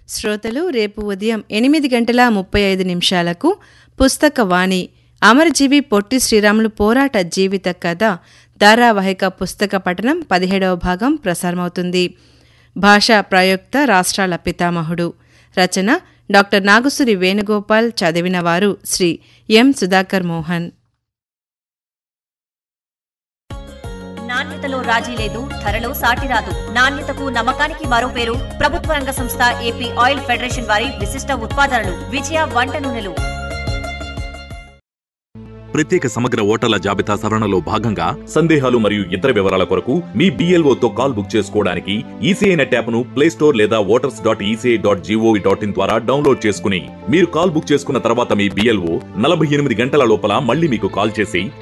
శ్రోతలు రేపు ఉదయం ఎనిమిది గంటల ముప్పై ఐదు నిమిషాలకు పుస్తక వాణి అమరజీవి పొట్టి శ్రీరాములు పోరాట జీవిత కథ ధారావాహిక పుస్తక పఠనం పదిహేడవ భాగం ప్రసారమవుతుంది భాషా ప్రయుక్త రాష్ట్రాల పితామహుడు రచన డాక్టర్ నాగసురి వేణుగోపాల్ చదివినవారు శ్రీ ఎం సుధాకర్ మోహన్ నాణ్యతలో రాజీ లేదు ధరలో సాటి రాదు నాణ్యతకు నమ్మకానికి మరో పేరు ప్రభుత్వ రంగ సంస్థ ఏపీ ఆయిల్ ఫెడరేషన్ వారి విశిష్ట ఉత్పాదనలు విజయ వంట నూనెలు ప్రత్యేక సమగ్ర ఓటర్ల జాబితా సవరణలో భాగంగా సందేహాలు మరియు ఇతర వివరాల కొరకు మీ BLO తో కాల్ బుక్ చేసుకోవడానికి ఈసీఐ నెట్ యాప్ను ప్లే స్టోర్ లేదా voters dot ECI dot GOV dot in ద్వారా డౌన్లోడ్ చేసుకుని మీరు కాల్ బుక్ చేసుకున్న తర్వాత మీ బిఎల్ఓ నలభై ఎనిమిది గంటల లోపల మళ్ళీ మీకు కాల్ చేసి